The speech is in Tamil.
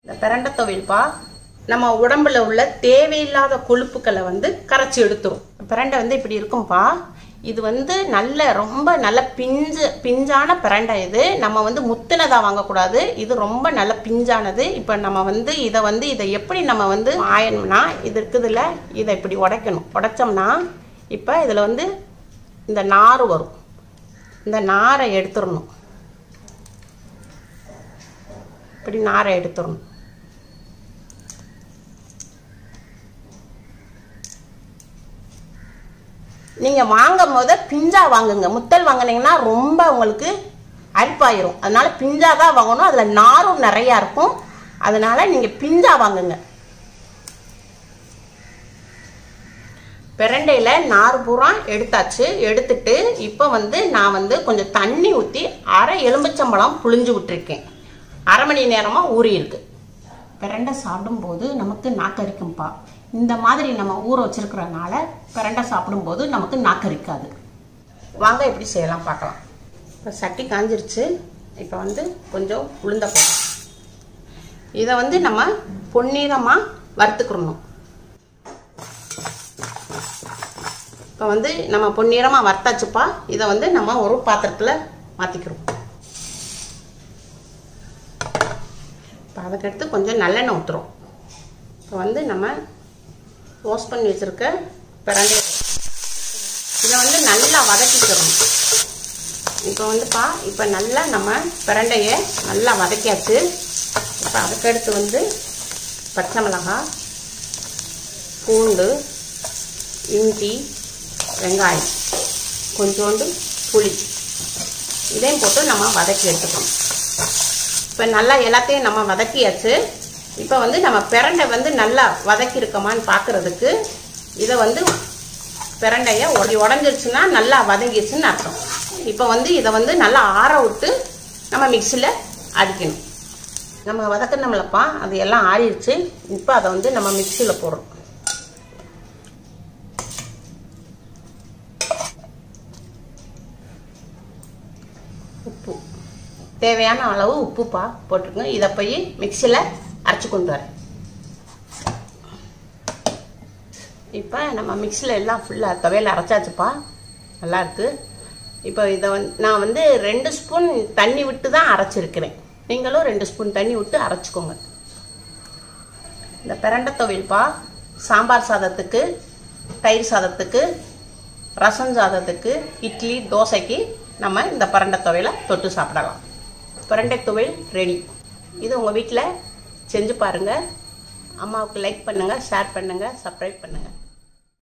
இந்த பிரண்டை துவையல்ப்பா நம்ம உடம்புல உள்ள தேவையில்லாத கொழுப்புக்களை வந்து கரைச்சி எடுத்துரும் பிரண்டை வந்து இப்படி இருக்கும்பா இது வந்து நல்ல ரொம்ப நல்ல பிஞ்சு பிஞ்சான பிரண்டை இது நம்ம வந்து முத்துனதா வாங்கக்கூடாது இது ரொம்ப நல்ல பிஞ்சானது இப்போ நம்ம வந்து இதை வந்து இதை எப்படி நம்ம வந்து ஆயணும்னா இது இருக்குதுல்ல இதை இப்படி உடைக்கணும் உடைச்சோம்னா இப்போ இதில் வந்து இந்த நார் வரும் இந்த நாரை எடுத்துடணும் இப்படி நாரை எடுத்துடணும் நீங்கள் வாங்கும் போது பிஞ்சா வாங்குங்க முத்தல் வாங்குனீங்கன்னா ரொம்ப உங்களுக்கு அரிப்பாயிரும் அதனால பிஞ்சா தான் வாங்கணும் அதில் நாரும் நிறையா இருக்கும் அதனால நீங்கள் பிஞ்சா வாங்குங்க பிரண்டையில் நார் பூரா எடுத்தாச்சு எடுத்துட்டு இப்போ வந்து நான் வந்து கொஞ்சம் தண்ணி ஊற்றி அரை எலும்புச்சம்பழம் புழிஞ்சு விட்டுருக்கேன் அரை மணி நேரமாக ஊறி இருக்கு பிரண்டை சாப்பிடும்போது நமக்கு நாக்கரிக்கும்பா இந்த மாதிரி நம்ம ஊற வச்சிருக்கிறனால பிரண்டை சாப்பிடும்போது நமக்கு நாக்கரிக்காது வாங்க எப்படி செய்யலாம் பார்க்கலாம் இப்போ சட்டி காஞ்சிருச்சு இப்போ வந்து கொஞ்சம் உளுந்த போடும் இதை வந்து நம்ம பொன்னிறமாக வறுத்துக்கிறணும் இப்போ வந்து நம்ம பொன்னிறமாக வறுத்தாச்சுப்பா இதை வந்து நம்ம ஒரு பாத்திரத்தில் மாற்றிக்கிறோம் இப்போ அதுக்கடுத்து கொஞ்சம் நல்லெண்ணெய் ஊற்றுறோம் இப்போ வந்து நம்ம ரோஸ்ட் பண்ணி வச்சுருக்க பிரண்டை இதை வந்து நல்லா வதக்கிக்கிறோம் இப்போ வந்துப்பா இப்போ நல்லா நம்ம பிரண்டையை நல்லா வதக்கியாச்சு இப்போ அதுக்கடுத்து வந்து பச்சை மிளகாய் பூண்டு இஞ்சி வெங்காயம் கொஞ்சோண்டு புளி இதையும் போட்டு நம்ம வதக்கி எடுத்துக்கணும் இப்போ நல்லா எல்லாத்தையும் நம்ம வதக்கியாச்சு இப்போ வந்து நம்ம பிரண்டை வந்து நல்லா வதக்கியிருக்கோமான்னு பார்க்குறதுக்கு இதை வந்து பிரண்டையை உடஞ்சி உடஞ்சிருச்சுன்னா நல்லா வதங்கிருச்சுன்னு அர்த்தம் இப்போ வந்து இதை வந்து நல்லா ஆற விட்டு நம்ம மிக்சியில் அடிக்கணும் நம்ம வதக்கணும்லப்பா அது எல்லாம் ஆறிடுச்சு இப்போ அதை வந்து நம்ம மிக்சியில் போடுறோம் உப்பு தேவையான அளவு உப்புப்பா போட்டுருங்க இதை போய் மிக்சியில் அரைச்சி கொண்டு வரேன் இப்போ நம்ம மிக்சியில் எல்லாம் ஃபுல்லாக துவையில் அரைச்சாச்சுப்பா நல்லா இருக்கு இப்போ இதை வந்து நான் வந்து ரெண்டு ஸ்பூன் தண்ணி விட்டு தான் அரைச்சிருக்கிறேன் நீங்களும் ரெண்டு ஸ்பூன் தண்ணி விட்டு அரைச்சிக்கோங்க இந்த பிரண்டை துவையல்ப்பா சாம்பார் சாதத்துக்கு தயிர் சாதத்துக்கு ரசம் சாதத்துக்கு இட்லி தோசைக்கு நம்ம இந்த பிரண்டை துவையலை தொட்டு சாப்பிடலாம் பிரண்டை துவையல் ரெடி இது உங்கள் வீட்டில் செஞ்சு பாருங்கள் அம்மாவுக்கு லைக் பண்ணுங்கள் ஷேர் பண்ணுங்கள் சப்ஸ்கிரைப் பண்ணுங்கள்